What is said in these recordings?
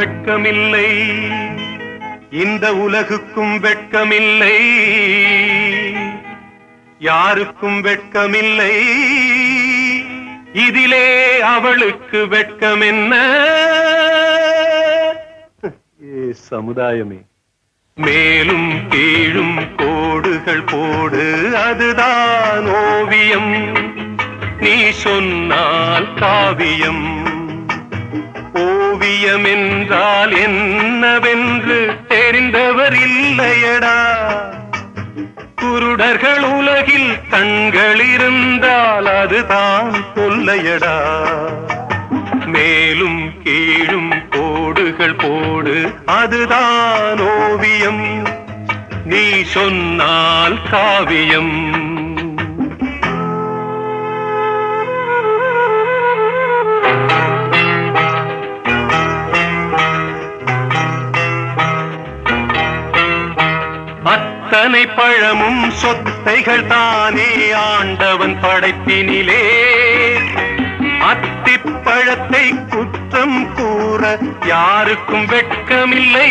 வெட்கமில்லை இந்த உலகுக்கும் வெட்கமில்லை யாருக்கும் வெட்கமில்லை இதிலே அவளுக்கு வெட்கம் என்ன ஏ சமுதாயமே மேலும் கீழும் கோடுகள் போடு அதுதான் ஓவியம் நீ சொன்னால் காவியம் ஓவியம் என்றால் என்னவென்று தெரிந்தவர் இல்லையடா குருடர்கள் உலகில் கண்கள் இருந்தால் அதுதான் கொல்லையடா மேலும் கீழும் கோடுகள் போடு அதுதான் ஓவியம் நீ சொன்னால் காவியம் அத்தனை பழமும் சொத்தைகள் தானே ஆண்டவன் படைப்பினிலே அத்திப்பழத்தை குற்றம் கூற யாருக்கும் வெட்கமில்லை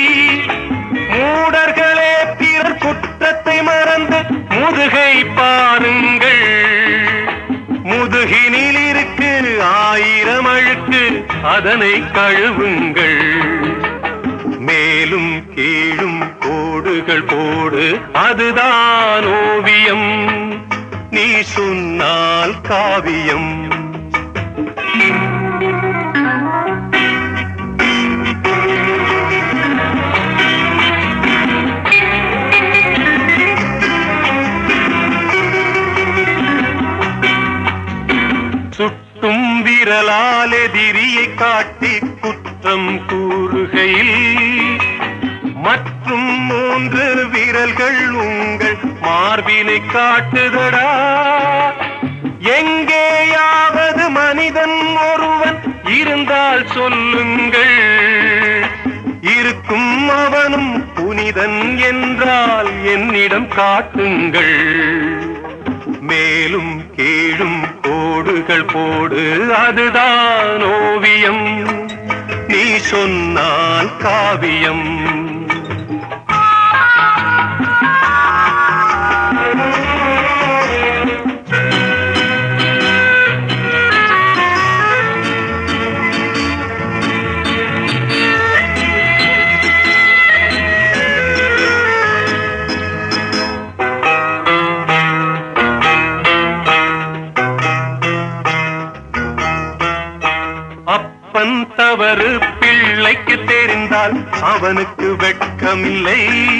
மூடர்களே பிறர் குற்றத்தை மறந்து முதுகை பாருங்கள் முதுகினில் இருக்கு ஆயிரம் அழுக்கு அதனை கழுவுங்கள் மேலும் கீழும் கோடுகள் போடு அதுதான் ஓவியம் நீ சொன்னால் காவியம் சுட்டும் விரலால் எதிரியை காட்டி குற்றம் கூறுகையில் மற்றும் மூன்று விரல்கள் உங்கள் மார்பினை காட்டுதடா எங்கேயாவது மனிதன் ஒருவன் இருந்தால் சொல்லுங்கள் இருக்கும் அவனும் புனிதன் என்றால் என்னிடம் காட்டுங்கள் மேலும் கீழும் கோடுகள் போடு அதுதான் ஓவியம் நீ சொன்னால் காவியம் அப்பன் தவறு பிள்ளைக்கு தெரிந்தால் அவனுக்கு வெட்கமில்லை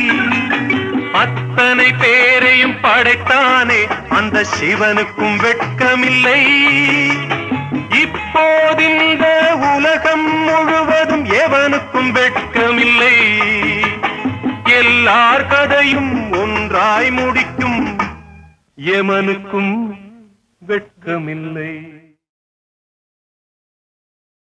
அத்தனை பேரையும் படைத்தானே அந்த சிவனுக்கும் வெட்கமில்லை இப்போதிந்த உலகம் முழுவதும் எவனுக்கும் வெட்கமில்லை எல்லார் கதையும் ஒன்றாய் முடிக்கும் எமனுக்கும் வெட்கமில்லை